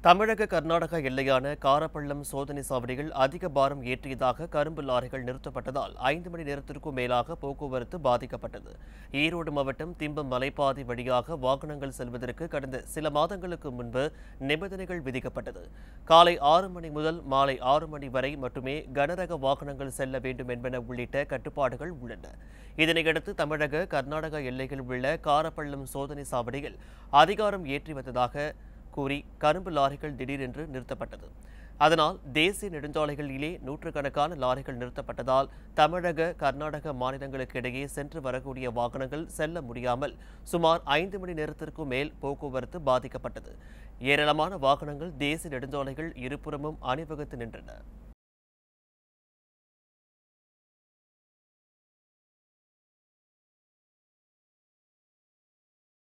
தமிழக கர்நாடக எல்லையான காரப்பள்ளம் சோதனை சாவடிகள் அதிக பாரம் ஏற்றியதாக கரும்பு லாரிகள் நிறுத்தப்பட்டதால் ஐந்து மணி நேரத்திற்கும் மேலாக போக்குவரத்து பாதிக்கப்பட்டது ஈரோடு மாவட்டம் திம்பம் மலைப்பாதை வழியாக வாகனங்கள் செல்வதற்கு கடந்த சில மாதங்களுக்கு முன்பு நிபந்தனைகள் விதிக்கப்பட்டது காலை ஆறு மணி முதல் மாலை ஆறு மணி வரை மட்டுமே கனரக வாகனங்கள் செல்ல வேண்டும் என்பன உள்ளிட்ட கட்டுப்பாடுகள் உள்ளன இதனையடுத்து தமிழக கர்நாடக எல்லையில் உள்ள காரப்பள்ளம் சோதனை சாவடியில் அதிகாரம் ஏற்றி வந்ததாக கூறி கரும்பு லாரிகள் திடீரென்று நிறுத்தப்பட்டது அதனால் தேசிய நெடுஞ்சாலைகளிலே நூற்றுக்கணக்கான லாரிகள் நிறுத்தப்பட்டதால் தமிழக கர்நாடக மாநிலங்களுக்கு இடையே சென்று வரக்கூடிய வாகனங்கள் செல்ல முடியாமல் சுமார் ஐந்து மணி நேரத்திற்கும் மேல் போக்குவரத்து பாதிக்கப்பட்டது ஏராளமான வாகனங்கள் தேசிய நெடுஞ்சாலைகள் இருபுறமும் அணிவகுத்து நின்றன